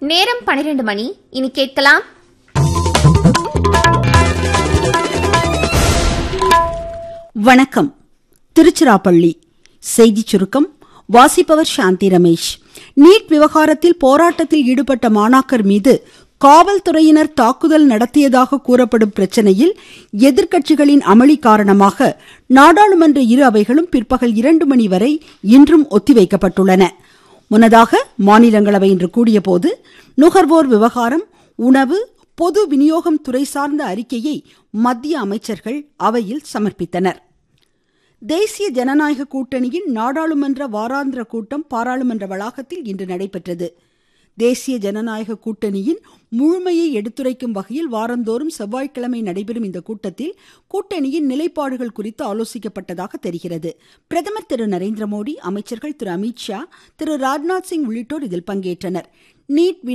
நேரம் பனிரெண்டு மணி இனி கேட்கலாம் வணக்கம் திருச்சிராப்பள்ளி செய்திச் சுருக்கம் வாசிப்பவர் சாந்தி ரமேஷ் நீட் விவகாரத்தில் போராட்டத்தில் ஈடுபட்ட மாணாக்கர் மீது காவல்துறையினர் தாக்குதல் நடத்தியதாக கூறப்படும் பிரச்சனையில் எதிர்க்கட்சிகளின் அமளி காரணமாக நாடாளுமன்ற இரு அவைகளும் பிற்பகல் இரண்டு மணி வரை இன்றும் ஒத்திவைக்கப்பட்டுள்ளன முன்னதாக மாநிலங்களவை இன்று கூடியபோது நுகர்வோர் விவகாரம் உணவு பொது விநியோகம் துறை சார்ந்த அறிக்கையை மத்திய அமைச்சர்கள் அவையில் சமர்ப்பித்தனர் தேசிய ஜனநாயக கூட்டணியின் நாடாளுமன்ற வாராந்திர கூட்டம் பாராளுமன்ற வளாகத்தில் இன்று நடைபெற்றது தேசிய ஜனநாயக கூட்டணியின் முழுமையை எடுத்துரைக்கும் வகையில் வாரந்தோறும் செவ்வாய்க்கிழமை நடைபெறும் இந்த கூட்டத்தில் கூட்டணியின் நிலைப்பாடுகள் குறித்து ஆலோசிக்கப்பட்டதாக தெரிகிறது பிரதமர் திரு நரேந்திர மோடி அமைச்சர்கள் திரு அமித்ஷா திரு ராஜ்நாத் சிங் உள்ளிட்டோர் இதில் பங்கேற்றனர் நீட்